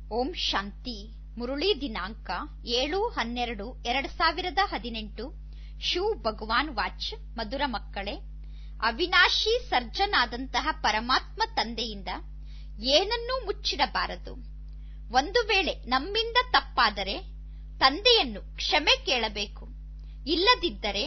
ಓಂ ಶಾಂತಿ ಮುರುಳಿ ದಿನಾಂಕ ಏಳು ಹನ್ನೆರಡು ಎರಡ್ ಸಾವಿರದ ಹದಿನೆಂಟು ಶಿವ್ ಭಗವಾನ್ ವಾಚ್ ಮಧುರ ಮಕ್ಕಳೇ ಅವಿನಾಶಿ ಸರ್ಜನಾದಂತಹ ಪರಮಾತ್ಮ ತಂದೆಯಿಂದ ಏನನ್ನೂ ಮುಚ್ಚಿಡಬಾರದು ಒಂದು ವೇಳೆ ನಮ್ಮಿಂದ ತಪ್ಪಾದರೆ ತಂದೆಯನ್ನು ಕ್ಷಮೆ ಕೇಳಬೇಕು ಇಲ್ಲದಿದ್ದರೆ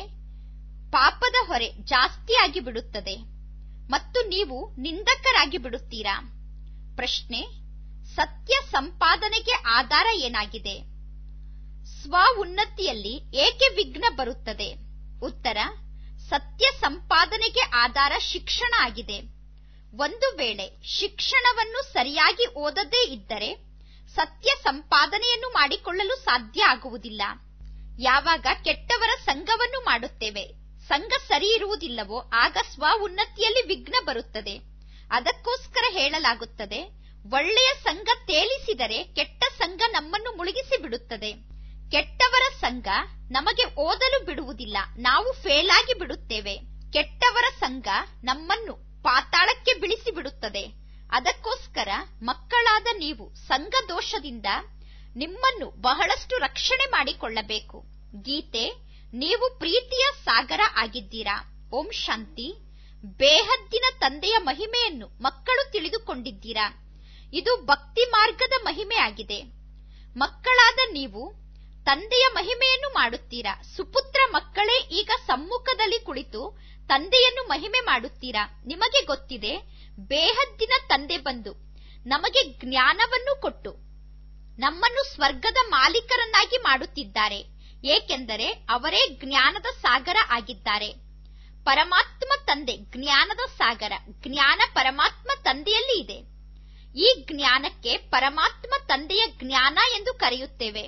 ಪಾಪದ ಹೊರೆ ಜಾಸ್ತಿಯಾಗಿ ಬಿಡುತ್ತದೆ ಮತ್ತು ನೀವು ನಿಂದಕರಾಗಿ ಬಿಡುತ್ತೀರಾ ಪ್ರಶ್ನೆ ಸತ್ಯ ಸಂಪಾದನೆಗೆ ಆಧಾರ ಏನಾಗಿದೆ ಸ್ವ ಉನ್ನತಿಯಲ್ಲಿ ಏಕೆ ವಿಘ್ನ ಬರುತ್ತದೆ ಉತ್ತರ ಸತ್ಯ ಸಂಪಾದನೆಗೆ ಆಧಾರ ಶಿಕ್ಷಣ ಆಗಿದೆ ಒಂದು ವೇಳೆ ಶಿಕ್ಷಣವನ್ನು ಸರಿಯಾಗಿ ಓದದೇ ಇದ್ದರೆ ಸತ್ಯ ಸಂಪಾದನೆಯನ್ನು ಮಾಡಿಕೊಳ್ಳಲು ಸಾಧ್ಯ ಆಗುವುದಿಲ್ಲ ಯಾವಾಗ ಕೆಟ್ಟವರ ಸಂಘವನ್ನು ಮಾಡುತ್ತೇವೆ ಸಂಘ ಸರಿ ಇರುವುದಿಲ್ಲವೋ ಆಗ ಸ್ವ ಉನ್ನತಿಯಲ್ಲಿ ವಿಘ್ನ ಬರುತ್ತದೆ ಅದಕ್ಕೋಸ್ಕರ ಹೇಳಲಾಗುತ್ತದೆ ಒಳ್ಳೆಯ ಸಂಘ ತೇಲಿಸಿದರೆ ಕೆಟ್ಟ ಸಂಘ ನಮ್ಮನ್ನು ಮುಳುಗಿಸಿ ಬಿಡುತ್ತದೆ ಕೆಟ್ಟವರ ಸಂಘ ನಮಗೆ ಓದಲು ಬಿಡುವುದಿಲ್ಲ ನಾವು ಫೇಲ್ ಆಗಿ ಬಿಡುತ್ತೇವೆ ಕೆಟ್ಟವರ ಸಂಘ ನಮ್ಮನ್ನು ಪಾತಾಳಕ್ಕೆ ಬಿಳಿಸಿ ಬಿಡುತ್ತದೆ ಅದಕ್ಕೋಸ್ಕರ ಮಕ್ಕಳಾದ ನೀವು ಸಂಘ ದೋಷದಿಂದ ನಿಮ್ಮನ್ನು ಬಹಳಷ್ಟು ರಕ್ಷಣೆ ಮಾಡಿಕೊಳ್ಳಬೇಕು ಗೀತೆ ನೀವು ಪ್ರೀತಿಯ ಸಾಗರ ಆಗಿದ್ದೀರಾ ಓಂ ಶಾಂತಿ ಬೇಹದ್ದಿನ ತಂದೆಯ ಮಹಿಮೆಯನ್ನು ಮಕ್ಕಳು ತಿಳಿದುಕೊಂಡಿದ್ದೀರಾ ಇದು ಭಕ್ತಿ ಮಾರ್ಗದ ಮಹಿಮೆ ಆಗಿದೆ ಮಕ್ಕಳಾದ ನೀವು ತಂದೆಯ ಮಹಿಮೆಯನ್ನು ಮಾಡುತ್ತೀರಾ ಸುಪುತ್ರ ಮಕ್ಕಳೇ ಈಗ ಸಮ್ಮುಖದಲ್ಲಿ ಕುಳಿತು ತಂದೆಯನ್ನು ಮಹಿಮೆ ಮಾಡುತ್ತೀರಾ ನಿಮಗೆ ಗೊತ್ತಿದೆ ಬೇಹದ್ದಿನ ತಂದೆ ಬಂದು ನಮಗೆ ಜ್ಞಾನವನ್ನು ಕೊಟ್ಟು ನಮ್ಮನ್ನು ಸ್ವರ್ಗದ ಮಾಲೀಕರನ್ನಾಗಿ ಮಾಡುತ್ತಿದ್ದಾರೆ ಏಕೆಂದರೆ ಅವರೇ ಜ್ಞಾನದ ಸಾಗರ ಆಗಿದ್ದಾರೆ ಪರಮಾತ್ಮ ತಂದೆ ಜ್ಞಾನದ ಸಾಗರ ಜ್ಞಾನ ಪರಮಾತ್ಮ ತಂದೆಯಲ್ಲಿ ಇದೆ ಈ ಜ್ಞಾನಕ್ಕೆ ಪರಮಾತ್ಮ ತಂದೆಯ ಜ್ಞಾನ ಎಂದು ಕರೆಯುತ್ತೇವೆ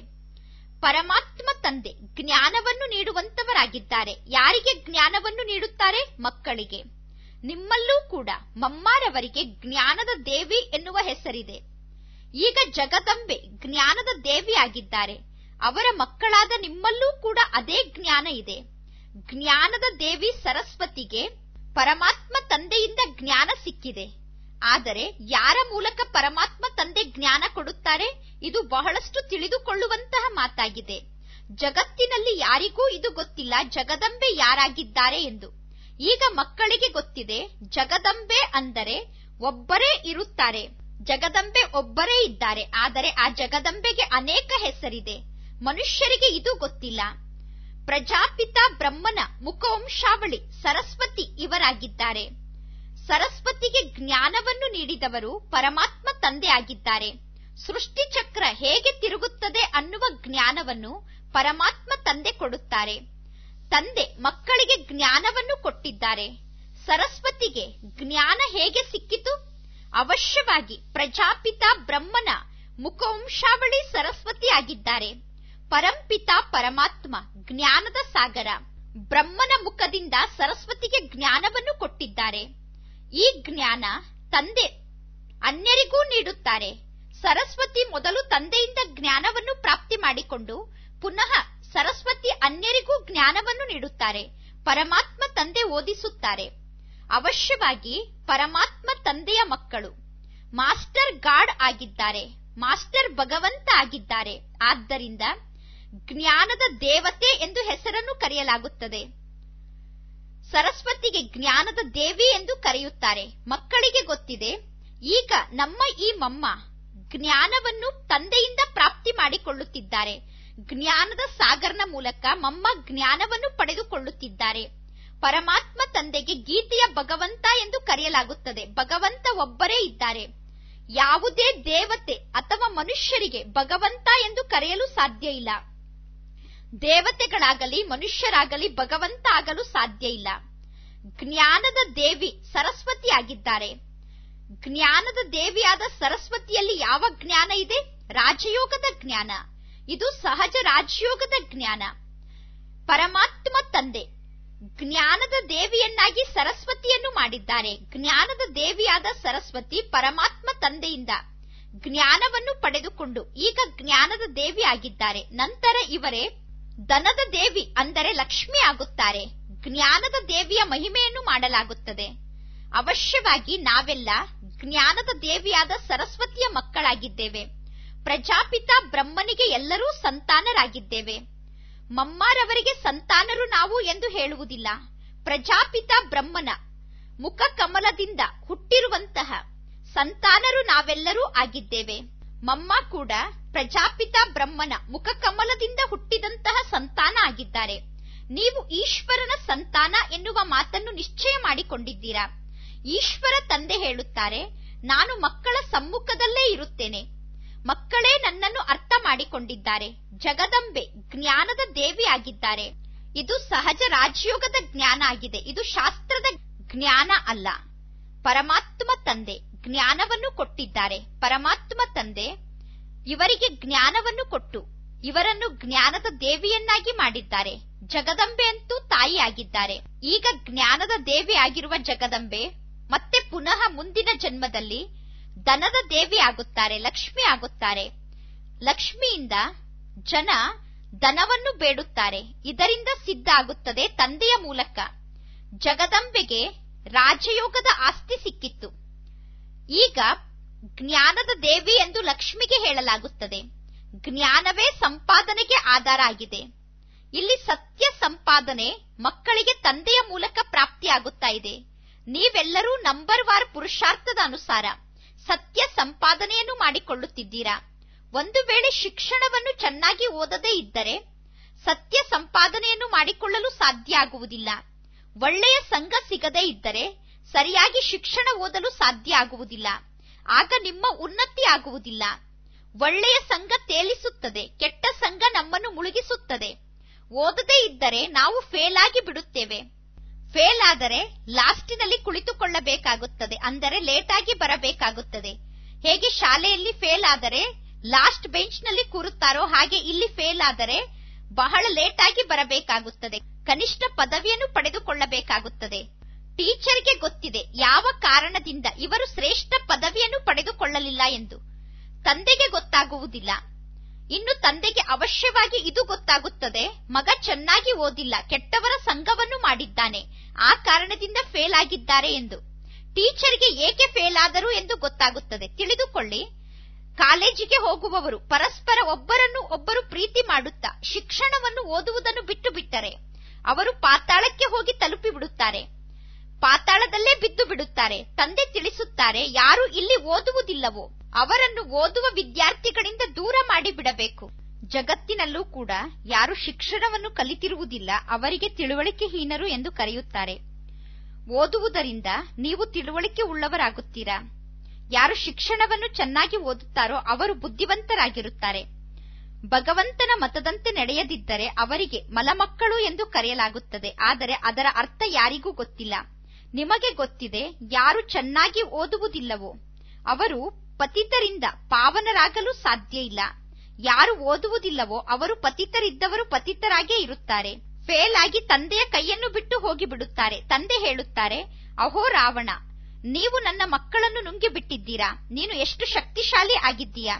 ಪರಮಾತ್ಮ ತಂದೆ ಜ್ಞಾನವನ್ನು ನೀಡುವಂತವರಾಗಿದ್ದಾರೆ ಯಾರಿಗೆ ಜ್ಞಾನವನ್ನು ನೀಡುತ್ತಾರೆ ಮಕ್ಕಳಿಗೆ ನಿಮ್ಮಲ್ಲೂ ಕೂಡ ಮಮ್ಮಾರವರಿಗೆ ಜ್ಞಾನದ ದೇವಿ ಎನ್ನುವ ಹೆಸರಿದೆ ಈಗ ಜಗದಂಬೆ ಜ್ಞಾನದ ದೇವಿ ಆಗಿದ್ದಾರೆ ಅವರ ಮಕ್ಕಳಾದ ನಿಮ್ಮಲ್ಲೂ ಕೂಡ ಅದೇ ಜ್ಞಾನ ಇದೆ ಜ್ಞಾನದ ದೇವಿ ಸರಸ್ವತಿಗೆ ಪರಮಾತ್ಮ ತಂದೆಯಿಂದ ಜ್ಞಾನ ಸಿಕ್ಕಿದೆ ಆದರೆ ಯಾರ ಮೂಲಕ ಪರಮಾತ್ಮ ತಂದೆ ಜ್ಞಾನ ಕೊಡುತ್ತಾರೆ ಇದು ಬಹಳಷ್ಟು ತಿಳಿದುಕೊಳ್ಳುವಂತಹ ಮಾತಾಗಿದೆ ಜಗತ್ತಿನಲ್ಲಿ ಯಾರಿಗೂ ಇದು ಗೊತ್ತಿಲ್ಲ ಜಗದಂಬೆ ಯಾರಾಗಿದ್ದಾರೆ ಎಂದು ಈಗ ಮಕ್ಕಳಿಗೆ ಗೊತ್ತಿದೆ ಜಗದಂಬೆ ಅಂದರೆ ಒಬ್ಬರೇ ಇರುತ್ತಾರೆ ಜಗದಂಬೆ ಒಬ್ಬರೇ ಇದ್ದಾರೆ ಆದರೆ ಆ ಜಗದಂಬೆಗೆ ಅನೇಕ ಹೆಸರಿದೆ ಮನುಷ್ಯರಿಗೆ ಇದು ಗೊತ್ತಿಲ್ಲ ಪ್ರಜಾಪಿತ ಬ್ರಹ್ಮನ ಮುಖವಂಶಾವಳಿ ಸರಸ್ವತಿ ಇವರಾಗಿದ್ದಾರೆ ಸರಸ್ವತಿಗೆ ಜ್ಞಾನವನ್ನು ನೀಡಿದವರು ಪರಮಾತ್ಮ ತಂದೆ ಆಗಿದ್ದಾರೆ ಸೃಷ್ಟಿ ಚಕ್ರ ಹೇಗೆ ತಿರುಗುತ್ತದೆ ಅನ್ನುವ ಜ್ಞಾನವನ್ನು ಪರಮಾತ್ಮ ತಂದೆ ಕೊಡುತ್ತಾರೆ ತಂದೆ ಮಕ್ಕಳಿಗೆ ಜ್ಞಾನವನ್ನು ಕೊಟ್ಟಿದ್ದಾರೆ ಸರಸ್ವತಿಗೆ ಜ್ಞಾನ ಹೇಗೆ ಸಿಕ್ಕಿತು ಅವಶ್ಯವಾಗಿ ಪ್ರಜಾಪಿತ ಬ್ರಹ್ಮನ ಮುಖವಂಶಾವಳಿ ಸರಸ್ವತಿ ಆಗಿದ್ದಾರೆ ಪರಂಪಿತ ಪರಮಾತ್ಮ ಜ್ಞಾನದ ಸಾಗರ ಬ್ರಹ್ಮನ ಮುಖದಿಂದ ಸರಸ್ವತಿಗೆ ಜ್ಞಾನವನ್ನು ಕೊಟ್ಟಿದ್ದಾರೆ ಈ ಜ್ಞಾನ ತಂದೆ ಅನ್ಯರಿಗೂ ನೀಡುತ್ತಾರೆ ಸರಸ್ವತಿ ಮೊದಲು ತಂದೆಯಿಂದ ಜ್ಞಾನವನ್ನು ಪ್ರಾಪ್ತಿ ಮಾಡಿಕೊಂಡು ಪುನಃ ಸರಸ್ವತಿ ಅನ್ಯರಿಗೂ ಜ್ಞಾನವನ್ನು ನೀಡುತ್ತಾರೆ ಪರಮಾತ್ಮ ತಂದೆ ಓದಿಸುತ್ತಾರೆ ಅವಶ್ಯವಾಗಿ ಪರಮಾತ್ಮ ತಂದೆಯ ಮಕ್ಕಳು ಮಾಸ್ಟರ್ ಗಾಡ್ ಆಗಿದ್ದಾರೆ ಮಾಸ್ಟರ್ ಭಗವಂತ ಆಗಿದ್ದಾರೆ ಆದ್ದರಿಂದ ಜ್ಞಾನದ ದೇವತೆ ಎಂದು ಹೆಸರನ್ನು ಕರೆಯಲಾಗುತ್ತದೆ ಸರಸ್ವತಿಗೆ ಜ್ಞಾನದ ದೇವಿ ಎಂದು ಕರೆಯುತ್ತಾರೆ ಮಕ್ಕಳಿಗೆ ಗೊತ್ತಿದೆ ಈಗ ನಮ್ಮ ಈ ಮಮ್ಮ ಜ್ಞಾನವನ್ನು ತಂದೆಯಿಂದ ಪ್ರಾಪ್ತಿ ಮಾಡಿಕೊಳ್ಳುತ್ತಿದ್ದಾರೆ ಜ್ಞಾನದ ಸಾಗರನ ಮೂಲಕ ಮಮ್ಮ ಜ್ಞಾನವನ್ನು ಪಡೆದುಕೊಳ್ಳುತ್ತಿದ್ದಾರೆ ಪರಮಾತ್ಮ ತಂದೆಗೆ ಗೀತೆಯ ಭಗವಂತ ಎಂದು ಕರೆಯಲಾಗುತ್ತದೆ ಭಗವಂತ ಒಬ್ಬರೇ ಇದ್ದಾರೆ ಯಾವುದೇ ದೇವತೆ ಅಥವಾ ಮನುಷ್ಯರಿಗೆ ಭಗವಂತ ಎಂದು ಕರೆಯಲು ಸಾಧ್ಯ ಇಲ್ಲ ದೇವತೆಗಳಾಗಲಿ ಮನುಷ್ಯರಾಗಲಿ ಭಗವಂತ ಆಗಲು ಸಾಧ್ಯ ಇಲ್ಲ ಜ್ಞಾನದ ದೇವಿ ಸರಸ್ವತಿ ಆಗಿದ್ದಾರೆ ಜ್ಞಾನದ ದೇವಿಯಾದ ಸರಸ್ವತಿಯಲ್ಲಿ ಯಾವ ಜ್ಞಾನ ಇದೆ ರಾಜಯೋಗದ ಜ್ಞಾನ ಇದು ಸಹಜ ರಾಜಯೋಗದ ಜ್ಞಾನ ಪರಮಾತ್ಮ ತಂದೆ ಜ್ಞಾನದ ದೇವಿಯನ್ನಾಗಿ ಸರಸ್ವತಿಯನ್ನು ಮಾಡಿದ್ದಾರೆ ಜ್ಞಾನದ ದೇವಿಯಾದ ಸರಸ್ವತಿ ಪರಮಾತ್ಮ ತಂದೆಯಿಂದ ಜ್ಞಾನವನ್ನು ಪಡೆದುಕೊಂಡು ಈಗ ಜ್ಞಾನದ ದೇವಿ ಆಗಿದ್ದಾರೆ ನಂತರ ಇವರೇ ದನದ ದೇವಿ ಅಂದರೆ ಲಕ್ಷ್ಮಿ ಆಗುತ್ತಾರೆ ಜ್ಞಾನದ ದೇವಿಯ ಮಹಿಮೆಯನ್ನು ಮಾಡಲಾಗುತ್ತದೆ ಅವಶ್ಯವಾಗಿ ನಾವೆಲ್ಲ ಜ್ಞಾನದ ದೇವಿಯಾದ ಸರಸ್ವತಿಯ ಮಕ್ಕಳಾಗಿದ್ದೇವೆ ಪ್ರಜಾಪಿತ ಬ್ರಹ್ಮನಿಗೆ ಎಲ್ಲರೂ ಸಂತಾನರಾಗಿದ್ದೇವೆ ಮಮ್ಮಾರವರಿಗೆ ಸಂತಾನರು ನಾವು ಎಂದು ಹೇಳುವುದಿಲ್ಲ ಪ್ರಜಾಪಿತ ಬ್ರಹ್ಮನ ಮುಖ ಕಮಲದಿಂದ ಹುಟ್ಟಿರುವಂತಹ ಸಂತಾನರು ನಾವೆಲ್ಲರೂ ಆಗಿದ್ದೇವೆ ಮಮ್ಮ ಕೂಡ ಪ್ರಜಾಪಿತ ಬ್ರಹ್ಮನ ಮುಖ ಕಮಲದಿಂದ ಹುಟ್ಟಿದಂತಹ ಸಂತಾನ ಆಗಿದ್ದಾರೆ ನೀವು ಈಶ್ವರನ ಸಂತಾನ ಎನ್ನುವ ಮಾತನ್ನು ನಿಶ್ಚಯ ಮಾಡಿಕೊಂಡಿದ್ದೀರಾ ಈಶ್ವರ ತಂದೆ ಹೇಳುತ್ತಾರೆ ನಾನು ಮಕ್ಕಳ ಸಮ್ಮುಖದಲ್ಲೇ ಇರುತ್ತೇನೆ ಮಕ್ಕಳೇ ನನ್ನನ್ನು ಅರ್ಥ ಮಾಡಿಕೊಂಡಿದ್ದಾರೆ ಜಗದಂಬೆ ಜ್ಞಾನದ ದೇವಿ ಆಗಿದ್ದಾರೆ ಇದು ಸಹಜ ರಾಜಯೋಗದ ಜ್ಞಾನ ಆಗಿದೆ ಇದು ಶಾಸ್ತ್ರದ ಜ್ಞಾನ ಅಲ್ಲ ಪರಮಾತ್ಮ ತಂದೆ ಜ್ಞಾನವನ್ನು ಕೊಟ್ಟಿದ್ದಾರೆ ಪರಮಾತ್ಮ ತಂದೆ ಇವರಿಗೆ ಜ್ಞಾನವನ್ನು ಕೊಟ್ಟು ಇವರನ್ನು ಜ್ಞಾನದ ದೇವಿಯನ್ನಾಗಿ ಮಾಡಿದ್ದಾರೆ ಜಗದಂಬೆ ಅಂತೂ ತಾಯಿಯಾಗಿದ್ದಾರೆ ಈಗ ಜ್ಞಾನದ ದೇವಿ ಆಗಿರುವ ಜಗದಂಬೆ ಮತ್ತೆ ಪುನಃ ಮುಂದಿನ ಜನ್ಮದಲ್ಲಿ ದನದ ದೇವಿ ಆಗುತ್ತಾರೆ ಲಕ್ಷ್ಮಿ ಆಗುತ್ತಾರೆ ಲಕ್ಷ್ಮಿಯಿಂದ ಜನ ದನವನ್ನು ಬೇಡುತ್ತಾರೆ ಇದರಿಂದ ಸಿದ್ಧ ಆಗುತ್ತದೆ ತಂದೆಯ ಮೂಲಕ ಜಗದಂಬೆಗೆ ರಾಜಯೋಗದ ಆಸ್ತಿ ಸಿಕ್ಕಿತ್ತು ಈಗ ಜ್ಞಾನದ ದೇವಿ ಎಂದು ಲಕ್ಷ್ಮಿಗೆ ಹೇಳಲಾಗುತ್ತದೆ ಜ್ಞಾನವೇ ಸಂಪಾದನೆಗೆ ಆಧಾರ ಆಗಿದೆ ಇಲ್ಲಿ ಸತ್ಯ ಸಂಪಾದನೆ ಮಕ್ಕಳಿಗೆ ತಂದೆಯ ಮೂಲಕ ಪ್ರಾಪ್ತಿಯಾಗುತ್ತಾ ಇದೆ ನೀವೆಲ್ಲರೂ ನಂಬರ್ ವಾರ್ ಪುರುಷಾರ್ಥದ ಅನುಸಾರ ಸತ್ಯ ಸಂಪಾದನೆಯನ್ನು ಮಾಡಿಕೊಳ್ಳುತ್ತಿದ್ದೀರಾ ಒಂದು ವೇಳೆ ಶಿಕ್ಷಣವನ್ನು ಚೆನ್ನಾಗಿ ಓದದೇ ಇದ್ದರೆ ಸತ್ಯ ಸಂಪಾದನೆಯನ್ನು ಮಾಡಿಕೊಳ್ಳಲು ಸಾಧ್ಯ ಆಗುವುದಿಲ್ಲ ಒಳ್ಳೆಯ ಸಂಘ ಸಿಗದೇ ಇದ್ದರೆ ಸರಿಯಾಗಿ ಶಿಕ್ಷಣ ಓದಲು ಸಾಧ್ಯ ಆಗುವುದಿಲ್ಲ ಆಗ ನಿಮ್ಮ ಉನ್ನತಿ ಆಗುವುದಿಲ್ಲ ಒಳ್ಳೆಯ ಸಂಘ ತೇಲಿಸುತ್ತದೆ ಕೆಟ್ಟ ಸಂಘ ನಮ್ಮನ್ನು ಮುಳುಗಿಸುತ್ತದೆ ಓದದೇ ಇದ್ದರೆ ನಾವು ಫೇಲ್ ಆಗಿ ಬಿಡುತ್ತೇವೆ ಫೇಲ್ ಆದರೆ ಲಾಸ್ಟಿನಲ್ಲಿ ಕುಳಿತುಕೊಳ್ಳಬೇಕಾಗುತ್ತದೆ ಅಂದರೆ ಲೇಟ್ ಆಗಿ ಬರಬೇಕಾಗುತ್ತದೆ ಹೇಗೆ ಶಾಲೆಯಲ್ಲಿ ಫೇಲ್ ಆದರೆ ಲಾಸ್ಟ್ ಬೆಂಚ್ ನಲ್ಲಿ ಕೂರುತ್ತಾರೋ ಹಾಗೆ ಇಲ್ಲಿ ಫೇಲ್ ಆದರೆ ಬಹಳ ಲೇಟ್ ಆಗಿ ಬರಬೇಕಾಗುತ್ತದೆ ಕನಿಷ್ಠ ಪದವಿಯನ್ನು ಪಡೆದುಕೊಳ್ಳಬೇಕಾಗುತ್ತದೆ ಟೀಚರ್ಗೆ ಗೊತ್ತಿದೆ ಯಾವ ಕಾರಣದಿಂದ ಇವರು ಶ್ರೇಷ್ಠ ಪದವಿಯನ್ನು ಪಡೆದುಕೊಳ್ಳಲಿಲ್ಲ ಎಂದು ತಂದೆಗೆ ಗೊತ್ತಾಗುವುದಿಲ್ಲ ಇನ್ನು ತಂದೆಗೆ ಅವಶ್ಯವಾಗಿ ಇದು ಗೊತ್ತಾಗುತ್ತದೆ ಮಗ ಚೆನ್ನಾಗಿ ಓದಿಲ್ಲ ಕೆಟ್ಟವರ ಸಂಘವನ್ನು ಮಾಡಿದ್ದಾನೆ ಆ ಕಾರಣದಿಂದ ಫೇಲ್ ಆಗಿದ್ದಾರೆ ಎಂದು ಟೀಚರ್ಗೆ ಏಕೆ ಫೇಲ್ ಆದರು ಎಂದು ಗೊತ್ತಾಗುತ್ತದೆ ತಿಳಿದುಕೊಳ್ಳಿ ಕಾಲೇಜಿಗೆ ಹೋಗುವವರು ಪರಸ್ಪರ ಒಬ್ಬರನ್ನು ಒಬ್ಬರು ಪ್ರೀತಿ ಮಾಡುತ್ತಾ ಶಿಕ್ಷಣವನ್ನು ಓದುವುದನ್ನು ಬಿಟ್ಟು ಬಿಟ್ಟರೆ ಅವರು ಪಾತಾಳಕ್ಕೆ ಹೋಗಿ ತಲುಪಿ ಬಿಡುತ್ತಾರೆ ಪಾತಾಳದಲ್ಲೇ ಬಿದ್ದು ಬಿಡುತ್ತಾರೆ ತಂದೆ ತಿಳಿಸುತ್ತಾರೆ ಯಾರು ಇಲ್ಲಿ ಓದುವುದಿಲ್ಲವೋ ಅವರನ್ನು ಓದುವ ವಿದ್ಯಾರ್ಥಿಗಳಿಂದ ದೂರ ಮಾಡಿ ಬಿಡಬೇಕು ಜಗತ್ತಿನಲ್ಲೂ ಕೂಡ ಯಾರು ಶಿಕ್ಷಣವನ್ನು ಕಲಿತಿರುವುದಿಲ್ಲ ಅವರಿಗೆ ತಿಳುವಳಿಕೆಹೀನರು ಎಂದು ಕರೆಯುತ್ತಾರೆ ಓದುವುದರಿಂದ ನೀವು ತಿಳುವಳಿಕೆ ಉಳ್ಳವರಾಗುತ್ತೀರಾ ಯಾರು ಶಿಕ್ಷಣವನ್ನು ಚೆನ್ನಾಗಿ ಓದುತ್ತಾರೋ ಅವರು ಬುದ್ಧಿವಂತರಾಗಿರುತ್ತಾರೆ ಭಗವಂತನ ಮತದಂತೆ ನಡೆಯದಿದ್ದರೆ ಅವರಿಗೆ ಮಲಮಕ್ಕಳು ಎಂದು ಕರೆಯಲಾಗುತ್ತದೆ ಆದರೆ ಅದರ ಅರ್ಥ ಯಾರಿಗೂ ಗೊತ್ತಿಲ್ಲ ನಿಮಗೆ ಗೊತ್ತಿದೆ ಯಾರು ಚೆನ್ನಾಗಿ ಓದುವುದಿಲ್ಲವೋ ಅವರು ಪತಿತರಿಂದ ಪಾವನರಾಗಲು ಸಾಧ್ಯ ಇಲ್ಲ ಯಾರು ಓದುವುದಿಲ್ಲವೋ ಅವರು ಪತಿತರಿದ್ದವರು ಪತಿತರಾಗೇ ಇರುತ್ತಾರೆ ಫೇಲ್ ಆಗಿ ತಂದೆಯ ಕೈಯನ್ನು ಬಿಟ್ಟು ಹೋಗಿ ಬಿಡುತ್ತಾರೆ ತಂದೆ ಹೇಳುತ್ತಾರೆ ಅಹೋ ರಾವಣ ನೀವು ನನ್ನ ಮಕ್ಕಳನ್ನು ನುಂಗಿ ಬಿಟ್ಟಿದ್ದೀರಾ ನೀನು ಎಷ್ಟು ಶಕ್ತಿಶಾಲಿ ಆಗಿದ್ದೀಯಾ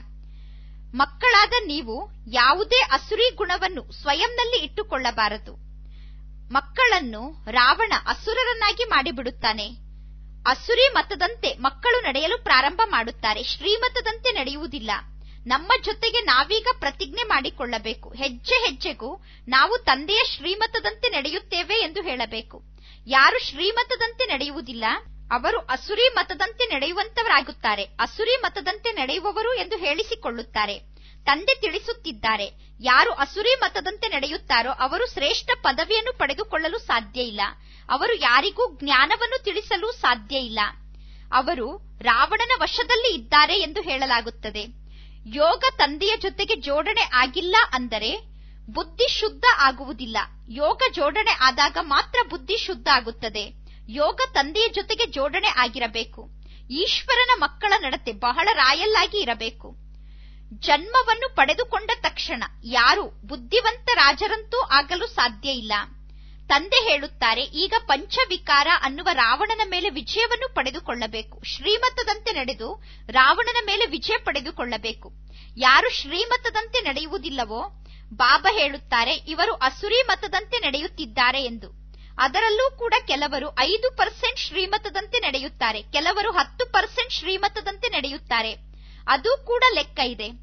ಮಕ್ಕಳಾದ ನೀವು ಯಾವುದೇ ಅಸುರಿ ಗುಣವನ್ನು ಸ್ವಯಂನಲ್ಲಿ ಇಟ್ಟುಕೊಳ್ಳಬಾರದು ಮಕ್ಕಳನ್ನು ರಾವಣ ಅಸುರರನ್ನಾಗಿ ಮಾಡಿಬಿಡುತ್ತಾನೆ ಅಸುರಿ ಮತದಂತೆ ಮಕ್ಕಳು ನಡೆಯಲು ಪ್ರಾರಂಭ ಮಾಡುತ್ತಾರೆ ಶ್ರೀಮತದಂತೆ ನಡೆಯುವುದಿಲ್ಲ ನಮ್ಮ ಜೊತೆಗೆ ನಾವೀಗ ಪ್ರತಿಜ್ಞೆ ಮಾಡಿಕೊಳ್ಳಬೇಕು ಹೆಜ್ಜೆ ಹೆಜ್ಜೆಗೂ ನಾವು ತಂದೆಯ ಶ್ರೀಮತದಂತೆ ನಡೆಯುತ್ತೇವೆ ಎಂದು ಹೇಳಬೇಕು ಯಾರು ಶ್ರೀಮತದಂತೆ ನಡೆಯುವುದಿಲ್ಲ ಅವರು ಅಸುರಿ ಮತದಂತೆ ನಡೆಯುವಂತವರಾಗುತ್ತಾರೆ ಅಸುರಿ ಮತದಂತೆ ನಡೆಯುವವರು ಎಂದು ಹೇಳಿಸಿಕೊಳ್ಳುತ್ತಾರೆ ತಂದೆ ತಿಳಿಸುತ್ತಿದ್ದಾರೆ ಯಾರು ಅಸುರಿ ಮತದಂತೆ ನಡೆಯುತ್ತಾರೋ ಅವರು ಶ್ರೇಷ್ಠ ಪದವಿಯನ್ನು ಪಡೆದುಕೊಳ್ಳಲು ಸಾಧ್ಯ ಇಲ್ಲ ಅವರು ಯಾರಿಗೂ ಜ್ಞಾನವನ್ನು ತಿಳಿಸಲು ಸಾಧ್ಯ ಇಲ್ಲ ಅವರು ರಾವಣನ ವಶದಲ್ಲಿ ಇದ್ದಾರೆ ಎಂದು ಹೇಳಲಾಗುತ್ತದೆ ಯೋಗ ತಂದೆಯ ಜೊತೆಗೆ ಜೋಡಣೆ ಆಗಿಲ್ಲ ಅಂದರೆ ಬುದ್ಧಿ ಶುದ್ಧ ಆಗುವುದಿಲ್ಲ ಯೋಗ ಜೋಡಣೆ ಆದಾಗ ಮಾತ್ರ ಬುದ್ಧಿ ಶುದ್ಧ ಆಗುತ್ತದೆ ಯೋಗ ತಂದೆಯ ಜೊತೆಗೆ ಜೋಡಣೆ ಆಗಿರಬೇಕು ಈಶ್ವರನ ಮಕ್ಕಳ ನಡತೆ ಬಹಳ ರಾಯಲ್ಲಾಗಿ ಇರಬೇಕು ಜನ್ಮವನ್ನು ಪಡೆದುಕೊಂಡ ತಕ್ಷಣ ಯಾರು ಬುದ್ಧಿವಂತ ರಾಜರಂತೂ ಆಗಲು ಸಾಧ್ಯ ಇಲ್ಲ ತಂದೆ ಹೇಳುತ್ತಾರೆ ಈಗ ಪಂಚವಿಕಾರ ಅನ್ನುವ ರಾವಣನ ಮೇಲೆ ವಿಜಯವನ್ನು ಪಡೆದುಕೊಳ್ಳಬೇಕು ಶ್ರೀಮತದಂತೆ ನಡೆದು ರಾವಣನ ಮೇಲೆ ವಿಜಯ ಪಡೆದುಕೊಳ್ಳಬೇಕು ಯಾರು ಶ್ರೀಮತದಂತೆ ನಡೆಯುವುದಿಲ್ಲವೋ ಬಾಬಾ ಹೇಳುತ್ತಾರೆ ಇವರು ಅಸುರಿ ಮತದಂತೆ ನಡೆಯುತ್ತಿದ್ದಾರೆ ಎಂದು ಅದರಲ್ಲೂ ಕೂಡ ಕೆಲವರು ಐದು ಪರ್ಸೆಂಟ್ ಶ್ರೀಮತದಂತೆ ನಡೆಯುತ್ತಾರೆ ಕೆಲವರು ಹತ್ತು ಪರ್ಸೆಂಟ್ ಶ್ರೀಮತದಂತೆ ನಡೆಯುತ್ತಾರೆ ಅದು ಕೂಡ ಲೆಕ್ಕ ಇದೆ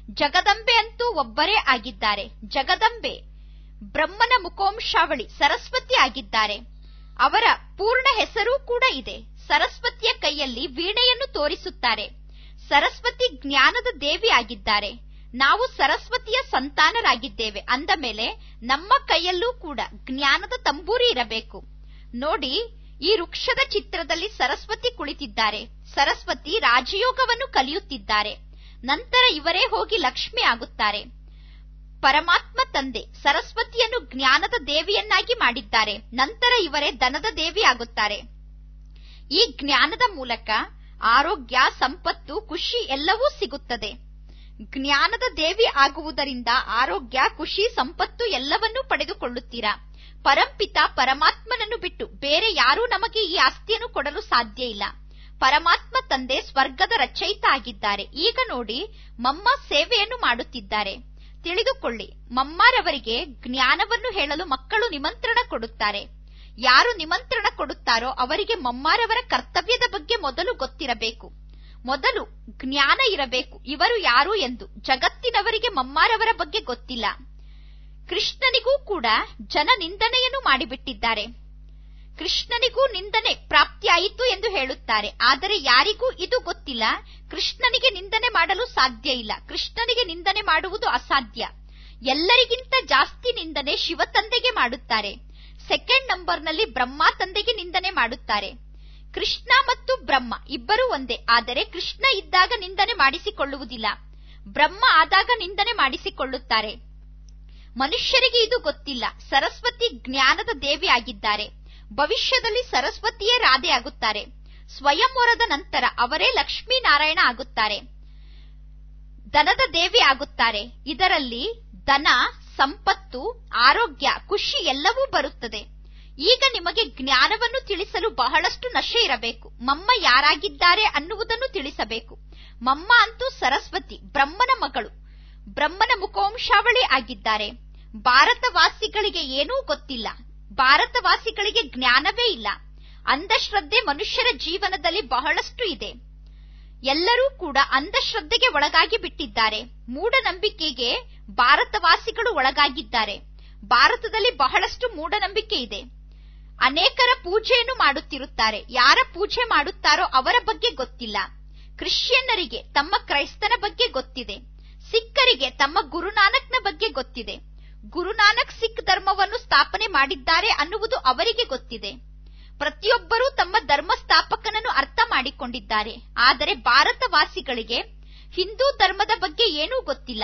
ಜಗದಂಬೆ ಅಂತೂ ಒಬ್ಬರೇ ಆಗಿದ್ದಾರೆ ಜಗದಂಬೆ ಬ್ರಹ್ಮನ ಮುಖೋಂಶಾವಳಿ ಸರಸ್ವತಿ ಆಗಿದ್ದಾರೆ ಅವರ ಪೂರ್ಣ ಹೆಸರೂ ಕೂಡ ಇದೆ ಸರಸ್ವತಿಯ ಕೈಯಲ್ಲಿ ವೀಣೆಯನ್ನು ತೋರಿಸುತ್ತಾರೆ ಸರಸ್ವತಿ ಜ್ಞಾನದ ದೇವಿ ಆಗಿದ್ದಾರೆ ನಾವು ಸರಸ್ವತಿಯ ಸಂತಾನರಾಗಿದ್ದೇವೆ ಅಂದ ಮೇಲೆ ನಮ್ಮ ಕೈಯಲ್ಲೂ ಕೂಡ ಜ್ಞಾನದ ತಂಬೂರಿ ಇರಬೇಕು ನೋಡಿ ಈ ವೃಕ್ಷದ ಚಿತ್ರದಲ್ಲಿ ಸರಸ್ವತಿ ಕುಳಿತಿದ್ದಾರೆ ಸರಸ್ವತಿ ರಾಜಯೋಗವನ್ನು ಕಲಿಯುತ್ತಿದ್ದಾರೆ ನಂತರ ಇವರೇ ಹೋಗಿ ಲಕ್ಷ್ಮಿ ಆಗುತ್ತಾರೆ ಪರಮಾತ್ಮ ತಂದೆ ಸರಸ್ವತಿಯನ್ನು ಜ್ಞಾನದ ದೇವಿಯನ್ನಾಗಿ ಮಾಡಿದ್ದಾರೆ ನಂತರ ಇವರೇ ದನದ ದೇವಿ ಆಗುತ್ತಾರೆ ಈ ಜ್ಞಾನದ ಮೂಲಕ ಆರೋಗ್ಯ ಸಂಪತ್ತು ಖುಷಿ ಎಲ್ಲವೂ ಸಿಗುತ್ತದೆ ಜ್ಞಾನದ ದೇವಿ ಆಗುವುದರಿಂದ ಆರೋಗ್ಯ ಖುಷಿ ಸಂಪತ್ತು ಎಲ್ಲವನ್ನೂ ಪಡೆದುಕೊಳ್ಳುತ್ತೀರಾ ಪರಂಪಿತ ಪರಮಾತ್ಮನನ್ನು ಬಿಟ್ಟು ಬೇರೆ ಯಾರೂ ನಮಗೆ ಈ ಆಸ್ತಿಯನ್ನು ಕೊಡಲು ಸಾಧ್ಯ ಇಲ್ಲ ಪರಮಾತ್ಮ ತಂದೆ ಸ್ವರ್ಗದ ರಚಯಿತ ಆಗಿದ್ದಾರೆ ಈಗ ನೋಡಿ ಮಮ್ಮ ಸೇವೆಯನ್ನು ಮಾಡುತ್ತಿದ್ದಾರೆ ತಿಳಿದುಕೊಳ್ಳಿ ಮಮ್ಮಾರವರಿಗೆ ಜ್ಞಾನವನ್ನು ಹೇಳಲು ಮಕ್ಕಳು ನಿಮಂತ್ರಣ ಕೊಡುತ್ತಾರೆ ಯಾರು ನಿಮಂತ್ರಣ ಕೊಡುತ್ತಾರೋ ಅವರಿಗೆ ಮಮ್ಮಾರವರ ಕರ್ತವ್ಯದ ಬಗ್ಗೆ ಮೊದಲು ಗೊತ್ತಿರಬೇಕು ಮೊದಲು ಜ್ಞಾನ ಇರಬೇಕು ಇವರು ಯಾರು ಎಂದು ಜಗತ್ತಿನವರಿಗೆ ಮಮ್ಮಾರವರ ಬಗ್ಗೆ ಗೊತ್ತಿಲ್ಲ ಕೃಷ್ಣನಿಗೂ ಕೂಡ ಜನ ನಿಂದನೆಯನ್ನು ಮಾಡಿಬಿಟ್ಟಿದ್ದಾರೆ ಕೃಷ್ಣನಿಗೂ ನಿಂದನೆ ಪ್ರಾಪ್ತಿಯಾಯಿತು ಎಂದು ಹೇಳುತ್ತಾರೆ ಆದರೆ ಯಾರಿಗೂ ಇದು ಗೊತ್ತಿಲ್ಲ ಕೃಷ್ಣನಿಗೆ ನಿಂದನೆ ಮಾಡಲು ಸಾಧ್ಯ ಇಲ್ಲ ಕೃಷ್ಣನಿಗೆ ನಿಂದನೆ ಮಾಡುವುದು ಅಸಾಧ್ಯ ಎಲ್ಲರಿಗಿಂತ ಜಾಸ್ತಿ ನಿಂದನೆ ಶಿವ ತಂದೆಗೆ ಮಾಡುತ್ತಾರೆ ಸೆಕೆಂಡ್ ನಂಬರ್ನಲ್ಲಿ ಬ್ರಹ್ಮ ತಂದೆಗೆ ನಿಂದನೆ ಮಾಡುತ್ತಾರೆ ಕೃಷ್ಣ ಮತ್ತು ಬ್ರಹ್ಮ ಇಬ್ಬರೂ ಒಂದೇ ಆದರೆ ಕೃಷ್ಣ ಇದ್ದಾಗ ನಿಂದನೆ ಮಾಡಿಸಿಕೊಳ್ಳುವುದಿಲ್ಲ ಬ್ರಹ್ಮ ಆದಾಗ ನಿಂದನೆ ಮಾಡಿಸಿಕೊಳ್ಳುತ್ತಾರೆ ಮನುಷ್ಯರಿಗೆ ಇದು ಗೊತ್ತಿಲ್ಲ ಸರಸ್ವತಿ ಜ್ಞಾನದ ದೇವಿ ಆಗಿದ್ದಾರೆ ಭವಿಷ್ಯದಲ್ಲಿ ಸರಸ್ವತಿಯೇ ರಾಧೆ ಆಗುತ್ತಾರೆ ಸ್ವಯಂವರದ ನಂತರ ಅವರೇ ಲಕ್ಷ್ಮೀನಾರಾಯಣ ಆಗುತ್ತಾರೆ ದನದ ದೇವಿ ಆಗುತ್ತಾರೆ ಇದರಲ್ಲಿ ದನ ಸಂಪತ್ತು ಆರೋಗ್ಯ ಖುಷಿ ಎಲ್ಲವೂ ಬರುತ್ತದೆ ಈಗ ನಿಮಗೆ ಜ್ಞಾನವನ್ನು ತಿಳಿಸಲು ಬಹಳಷ್ಟು ನಶೆ ಇರಬೇಕು ಮಮ್ಮ ಯಾರಾಗಿದ್ದಾರೆ ಅನ್ನುವುದನ್ನು ತಿಳಿಸಬೇಕು ಮಮ್ಮ ಅಂತೂ ಸರಸ್ವತಿ ಬ್ರಹ್ಮನ ಮಗಳು ಬ್ರಹ್ಮನ ಮುಖವಂಶಾವಳಿ ಆಗಿದ್ದಾರೆ ಭಾರತವಾಸಿಗಳಿಗೆ ಏನೂ ಗೊತ್ತಿಲ್ಲ ಭಾರತವಾಸಿಗಳಿಗೆ ಜ್ಞಾನವೇ ಇಲ್ಲ ಅಂಧಶ್ರದ್ಧೆ ಮನುಷ್ಯರ ಜೀವನದಲ್ಲಿ ಬಹಳಷ್ಟು ಇದೆ ಎಲ್ಲರೂ ಕೂಡ ಅಂಧಶ್ರದ್ಧೆಗೆ ಒಳಗಾಗಿ ಬಿಟ್ಟಿದ್ದಾರೆ ಮೂಢನಂಬಿಕೆಗೆ ಭಾರತವಾಸಿಗಳು ಒಳಗಾಗಿದ್ದಾರೆ ಭಾರತದಲ್ಲಿ ಬಹಳಷ್ಟು ಮೂಢನಂಬಿಕೆ ಇದೆ ಅನೇಕರ ಪೂಜೆಯನ್ನು ಮಾಡುತ್ತಿರುತ್ತಾರೆ ಯಾರ ಪೂಜೆ ಮಾಡುತ್ತಾರೋ ಅವರ ಬಗ್ಗೆ ಗೊತ್ತಿಲ್ಲ ಕ್ರಿಶ್ಚಿಯನ್ನರಿಗೆ ತಮ್ಮ ಕ್ರೈಸ್ತನ ಬಗ್ಗೆ ಗೊತ್ತಿದೆ ಸಿಖ್ಖರಿಗೆ ತಮ್ಮ ಗುರುನಾನಕ್ನ ಬಗ್ಗೆ ಗೊತ್ತಿದೆ ಗುರುನಾನಕ್ ಸಿಖ್ ಧರ್ಮವನ್ನು ಸ್ಥಾಪನೆ ಮಾಡಿದ್ದಾರೆ ಅನ್ನುವುದು ಅವರಿಗೆ ಗೊತ್ತಿದೆ ಪ್ರತಿಯೊಬ್ಬರೂ ತಮ್ಮ ಧರ್ಮ ಸ್ಥಾಪಕನನ್ನು ಅರ್ಥ ಮಾಡಿಕೊಂಡಿದ್ದಾರೆ ಆದರೆ ಭಾರತವಾಸಿಗಳಿಗೆ ಹಿಂದೂ ಧರ್ಮದ ಬಗ್ಗೆ ಏನೂ ಗೊತ್ತಿಲ್ಲ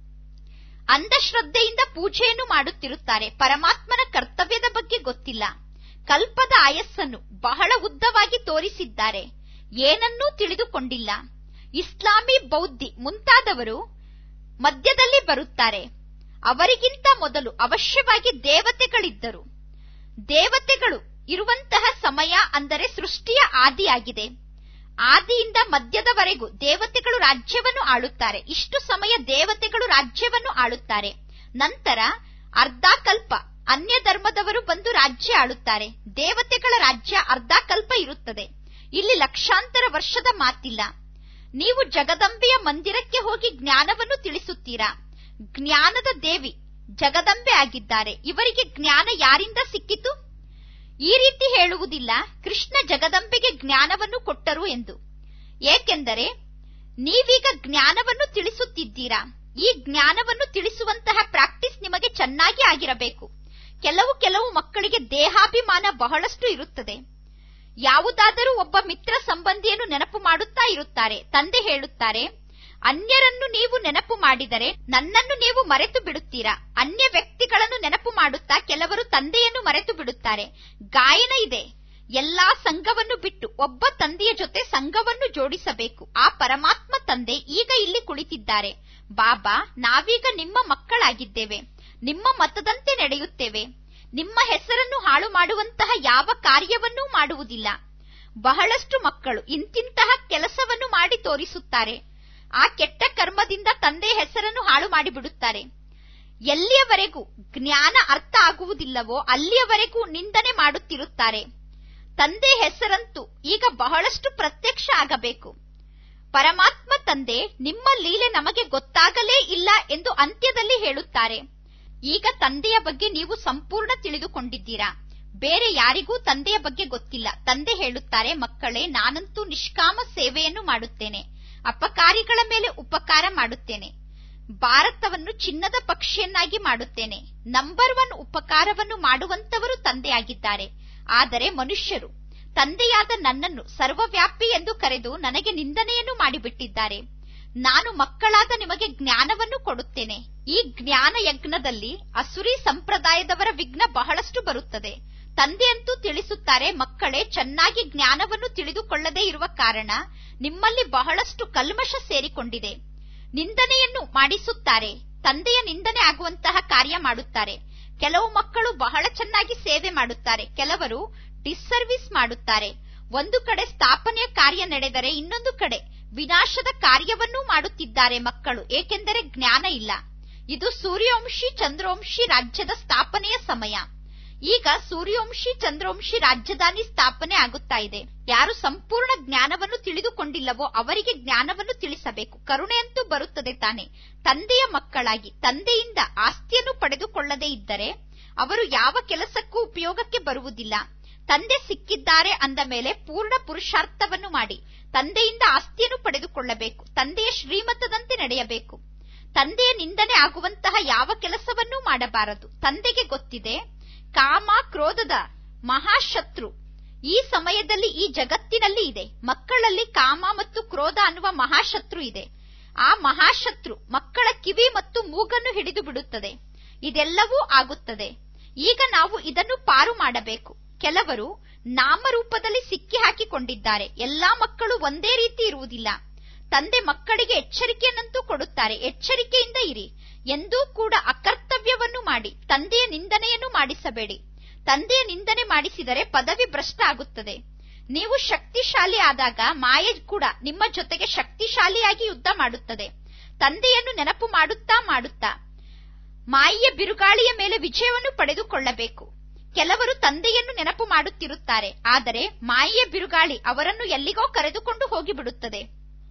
ಅಂಧಶ್ರದ್ಧೆಯಿಂದ ಪೂಜೆಯನ್ನು ಮಾಡುತ್ತಿರುತ್ತಾರೆ ಪರಮಾತ್ಮನ ಕರ್ತವ್ಯದ ಬಗ್ಗೆ ಗೊತ್ತಿಲ್ಲ ಕಲ್ಪದ ಆಯಸ್ಸನ್ನು ಬಹಳ ಉದ್ದವಾಗಿ ತೋರಿಸಿದ್ದಾರೆ ಏನನ್ನೂ ತಿಳಿದುಕೊಂಡಿಲ್ಲ ಇಸ್ಲಾಮಿ ಬೌದ್ಧಿ ಮುಂತಾದವರು ಮಧ್ಯದಲ್ಲಿ ಬರುತ್ತಾರೆ ಅವರಿಗಿಂತ ಮೊದಲು ಅವಶ್ಯವಾಗಿ ದೇವತೆಗಳಿದ್ದರು ದೇವತೆಗಳು ಇರುವಂತಹ ಸಮಯ ಅಂದರೆ ಸೃಷ್ಟಿಯ ಆದಿಯಾಗಿದೆ ಆದಿಯಿಂದ ಮಧ್ಯದವರೆಗೂ ದೇವತೆಗಳು ರಾಜ್ಯವನ್ನು ಆಳುತ್ತಾರೆ ಇಷ್ಟು ಸಮಯ ದೇವತೆಗಳು ರಾಜ್ಯವನ್ನು ಆಳುತ್ತಾರೆ ನಂತರ ಅರ್ಧಾಕಲ್ಪ ಅನ್ಯ ಧರ್ಮದವರು ಬಂದು ರಾಜ್ಯ ಆಳುತ್ತಾರೆ ದೇವತೆಗಳ ರಾಜ್ಯ ಅರ್ಧಾಕಲ್ಪ ಇರುತ್ತದೆ ಇಲ್ಲಿ ಲಕ್ಷಾಂತರ ವರ್ಷದ ಮಾತಿಲ್ಲ ನೀವು ಜಗದಂಬೆಯ ಮಂದಿರಕ್ಕೆ ಹೋಗಿ ಜ್ಞಾನವನ್ನು ತಿಳಿಸುತ್ತೀರಾ ಜ್ಞಾನದ ದೇವಿ ಜಗದಂಬೆ ಆಗಿದ್ದಾರೆ ಇವರಿಗೆ ಜ್ಞಾನ ಯಾರಿಂದ ಸಿಕ್ಕಿತು ಈ ರೀತಿ ಹೇಳುವುದಿಲ್ಲ ಕೃಷ್ಣ ಜಗದಂಬೆಗೆ ಜ್ಞಾನವನ್ನು ಕೊಟ್ಟರು ಎಂದು ಏಕೆಂದರೆ ನೀವೀಗ ಜ್ಞಾನವನ್ನು ತಿಳಿಸುತ್ತಿದ್ದೀರಾ ಈ ಜ್ಞಾನವನ್ನು ತಿಳಿಸುವಂತಹ ಪ್ರಾಕ್ಟೀಸ್ ನಿಮಗೆ ಚೆನ್ನಾಗಿ ಆಗಿರಬೇಕು ಕೆಲವು ಕೆಲವು ಮಕ್ಕಳಿಗೆ ದೇಹಾಭಿಮಾನ ಬಹಳಷ್ಟು ಇರುತ್ತದೆ ಯಾವುದಾದರೂ ಒಬ್ಬ ಮಿತ್ರ ಸಂಬಂಧಿಯನ್ನು ನೆನಪು ಮಾಡುತ್ತಾ ಇರುತ್ತಾರೆ ತಂದೆ ಹೇಳುತ್ತಾರೆ ಅನ್ಯರನ್ನು ನೀವು ನೆನಪು ಮಾಡಿದರೆ ನನ್ನನ್ನು ನೀವು ಮರೆತು ಬಿಡುತ್ತೀರಾ ಅನ್ಯ ವ್ಯಕ್ತಿಗಳನ್ನು ನೆನಪು ಮಾಡುತ್ತಾ ಕೆಲವರು ತಂದೆಯನ್ನು ಮರೆತು ಬಿಡುತ್ತಾರೆ ಗಾಯನ ಇದೆ ಎಲ್ಲಾ ಸಂಘವನ್ನು ಬಿಟ್ಟು ಒಬ್ಬ ತಂದೆಯ ಜೊತೆ ಸಂಘವನ್ನು ಜೋಡಿಸಬೇಕು ಆ ಪರಮಾತ್ಮ ತಂದೆ ಈಗ ಇಲ್ಲಿ ಕುಳಿತಿದ್ದಾರೆ ಬಾಬಾ ನಾವೀಗ ನಿಮ್ಮ ಮಕ್ಕಳಾಗಿದ್ದೇವೆ ನಿಮ್ಮ ಮತದಂತೆ ನಡೆಯುತ್ತೇವೆ ನಿಮ್ಮ ಹೆಸರನ್ನು ಹಾಳು ಮಾಡುವಂತಹ ಯಾವ ಕಾರ್ಯವನ್ನೂ ಮಾಡುವುದಿಲ್ಲ ಬಹಳಷ್ಟು ಮಕ್ಕಳು ಇಂತಿಂತಹ ಕೆಲಸವನ್ನು ಮಾಡಿ ತೋರಿಸುತ್ತಾರೆ ಆ ಕೆಟ್ಟ ಕರ್ಮದಿಂದ ತಂದೆ ಹೆಸರನ್ನು ಹಾಳು ಮಾಡಿಬಿಡುತ್ತಾರೆ ಎಲ್ಲಿಯವರೆಗೂ ಜ್ಞಾನ ಅರ್ಥ ಆಗುವುದಿಲ್ಲವೋ ಅಲ್ಲಿಯವರೆಗೂ ನಿಂದನೆ ಮಾಡುತ್ತಿರುತ್ತಾರೆ ತಂದೆ ಹೆಸರಂತೂ ಈಗ ಬಹಳಷ್ಟು ಪ್ರತ್ಯಕ್ಷ ಆಗಬೇಕು ಪರಮಾತ್ಮ ತಂದೆ ನಿಮ್ಮ ಲೀಲೆ ನಮಗೆ ಗೊತ್ತಾಗಲೇ ಇಲ್ಲ ಎಂದು ಅಂತ್ಯದಲ್ಲಿ ಹೇಳುತ್ತಾರೆ ಈಗ ತಂದೆಯ ಬಗ್ಗೆ ನೀವು ಸಂಪೂರ್ಣ ತಿಳಿದುಕೊಂಡಿದ್ದೀರಾ ಬೇರೆ ಯಾರಿಗೂ ತಂದೆಯ ಬಗ್ಗೆ ಗೊತ್ತಿಲ್ಲ ತಂದೆ ಹೇಳುತ್ತಾರೆ ಮಕ್ಕಳೇ ನಾನಂತೂ ನಿಷ್ಕಾಮ ಸೇವೆಯನ್ನು ಮಾಡುತ್ತೇನೆ ಅಪಕಾರಿಗಳ ಮೇಲೆ ಉಪಕಾರ ಮಾಡುತ್ತೇನೆ ಭಾರತವನ್ನು ಚಿನ್ನದ ಪಕ್ಷಿಯನ್ನಾಗಿ ಮಾಡುತ್ತೇನೆ ನಂಬರ್ ಒನ್ ಉಪಕಾರವನ್ನು ಮಾಡುವಂತವರು ತಂದೆಯಾಗಿದ್ದಾರೆ ಆದರೆ ಮನುಷ್ಯರು ತಂದೆಯಾದ ನನ್ನನ್ನು ಸರ್ವವ್ಯಾಪಿ ಎಂದು ಕರೆದು ನನಗೆ ನಿಂದನೆಯನ್ನು ಮಾಡಿಬಿಟ್ಟಿದ್ದಾರೆ ನಾನು ಮಕ್ಕಳಾದ ನಿಮಗೆ ಜ್ಞಾನವನ್ನು ಕೊಡುತ್ತೇನೆ ಈ ಜ್ಞಾನ ಯಜ್ಞದಲ್ಲಿ ಅಸುರಿ ಸಂಪ್ರದಾಯದವರ ವಿಘ್ನ ಬಹಳಷ್ಟು ಬರುತ್ತದೆ ತಂದೆಯಂತೂ ತಿಳಿಸುತ್ತಾರೆ ಮಕ್ಕಳೇ ಚೆನ್ನಾಗಿ ಜ್ಞಾನವನ್ನು ತಿಳಿದುಕೊಳ್ಳದೇ ಇರುವ ಕಾರಣ ನಿಮ್ಮಲ್ಲಿ ಬಹಳಷ್ಟು ಕಲ್ಮಶ ಸೇರಿಕೊಂಡಿದೆ ನಿಂದನೆಯನ್ನು ಮಾಡಿಸುತ್ತಾರೆ ತಂದೆಯ ನಿಂದನೆ ಆಗುವಂತಹ ಕಾರ್ಯ ಮಾಡುತ್ತಾರೆ ಕೆಲವು ಮಕ್ಕಳು ಬಹಳ ಚೆನ್ನಾಗಿ ಸೇವೆ ಮಾಡುತ್ತಾರೆ ಕೆಲವರು ಡಿಸ್ಸರ್ವಿಸ್ ಮಾಡುತ್ತಾರೆ ಒಂದು ಕಡೆ ಸ್ಥಾಪನೆಯ ಕಾರ್ಯ ನಡೆದರೆ ಇನ್ನೊಂದು ಕಡೆ ವಿನಾಶದ ಕಾರ್ಯವನ್ನೂ ಮಾಡುತ್ತಿದ್ದಾರೆ ಮಕ್ಕಳು ಏಕೆಂದರೆ ಜ್ಞಾನ ಇಲ್ಲ ಇದು ಸೂರ್ಯವಂಶಿ ಚಂದ್ರವಂಶಿ ರಾಜ್ಯದ ಸ್ಥಾಪನೆಯ ಸಮಯ ಈಗ ಸೂರ್ಯವಂಶಿ ಚಂದ್ರವಂಶಿ ರಾಜಧಾನಿ ಸ್ಥಾಪನೆ ಆಗುತ್ತಾ ಇದೆ ಯಾರು ಸಂಪೂರ್ಣ ಜ್ಞಾನವನ್ನು ತಿಳಿದುಕೊಂಡಿಲ್ಲವೋ ಅವರಿಗೆ ಜ್ಞಾನವನ್ನು ತಿಳಿಸಬೇಕು ಕರುಣೆಯಂತೂ ಬರುತ್ತದೆ ತಾನೆ ತಂದೆಯ ಮಕ್ಕಳಾಗಿ ತಂದೆಯಿಂದ ಆಸ್ತಿಯನ್ನು ಪಡೆದುಕೊಳ್ಳದೇ ಇದ್ದರೆ ಅವರು ಯಾವ ಕೆಲಸಕ್ಕೂ ಉಪಯೋಗಕ್ಕೆ ಬರುವುದಿಲ್ಲ ತಂದೆ ಸಿಕ್ಕಿದ್ದಾರೆ ಅಂದ ಮೇಲೆ ಪೂರ್ಣ ಪುರುಷಾರ್ಥವನ್ನು ಮಾಡಿ ತಂದೆಯಿಂದ ಆಸ್ತಿಯನ್ನು ಪಡೆದುಕೊಳ್ಳಬೇಕು ತಂದೆಯ ಶ್ರೀಮತದಂತೆ ನಡೆಯಬೇಕು ತಂದೆಯ ನಿಂದನೆ ಆಗುವಂತಹ ಯಾವ ಕೆಲಸವನ್ನೂ ಮಾಡಬಾರದು ತಂದೆಗೆ ಗೊತ್ತಿದೆ ಕಾಮ ಕ್ರೋಧದ ಮಹಾಶತ್ರು ಈ ಸಮಯದಲ್ಲಿ ಈ ಜಗತ್ತಿನಲ್ಲಿ ಇದೆ ಮಕ್ಕಳಲ್ಲಿ ಕಾಮ ಮತ್ತು ಕ್ರೋಧ ಅನ್ನುವ ಮಹಾಶತ್ರು ಇದೆ ಆ ಮಹಾಶತ್ರು ಮಕ್ಕಳ ಕಿವಿ ಮತ್ತು ಮೂಗನ್ನು ಹಿಡಿದು ಬಿಡುತ್ತದೆ ಇದೆಲ್ಲವೂ ಆಗುತ್ತದೆ ಈಗ ನಾವು ಇದನ್ನು ಪಾರು ಮಾಡಬೇಕು ಕೆಲವರು ನಾಮರೂಪದಲ್ಲಿ ಸಿಕ್ಕಿ ಹಾಕಿಕೊಂಡಿದ್ದಾರೆ ಎಲ್ಲಾ ಮಕ್ಕಳು ಒಂದೇ ರೀತಿ ಇರುವುದಿಲ್ಲ ತಂದೆ ಮಕ್ಕಳಿಗೆ ಎಚ್ಚರಿಕೆಯನ್ನಂತೂ ಕೊಡುತ್ತಾರೆ ಎಚ್ಚರಿಕೆಯಿಂದ ಇರಿ ಎಂದೂ ಕೂಡ ಅಕರ್ತವ್ಯವನ್ನು ಮಾಡಿ ತಂದೆಯ ನಿಂದನೆಯನ್ನು ಮಾಡಿಸಬೇಡಿ ತಂದೆಯ ನಿಂದನೆ ಮಾಡಿಸಿದರೆ ಪದವಿ ಭ್ರಷ್ಟ ಆಗುತ್ತದೆ ನೀವು ಶಕ್ತಿಶಾಲಿ ಆದಾಗ ಮಾಯೆ ಕೂಡ ನಿಮ್ಮ ಜೊತೆಗೆ ಶಕ್ತಿಶಾಲಿಯಾಗಿ ಯುದ್ಧ ಮಾಡುತ್ತದೆ ತಂದೆಯನ್ನು ನೆನಪು ಮಾಡುತ್ತಾ ಮಾಡುತ್ತಾ ಮಾಯೆಯ ಬಿರುಗಾಳಿಯ ಮೇಲೆ ವಿಜಯವನ್ನು ಪಡೆದುಕೊಳ್ಳಬೇಕು ಕೆಲವರು ತಂದೆಯನ್ನು ನೆನಪು ಮಾಡುತ್ತಿರುತ್ತಾರೆ ಆದರೆ ಮಾಯೆಯ ಬಿರುಗಾಳಿ ಅವರನ್ನು ಎಲ್ಲಿಗೋ ಕರೆದುಕೊಂಡು ಹೋಗಿಬಿಡುತ್ತದೆ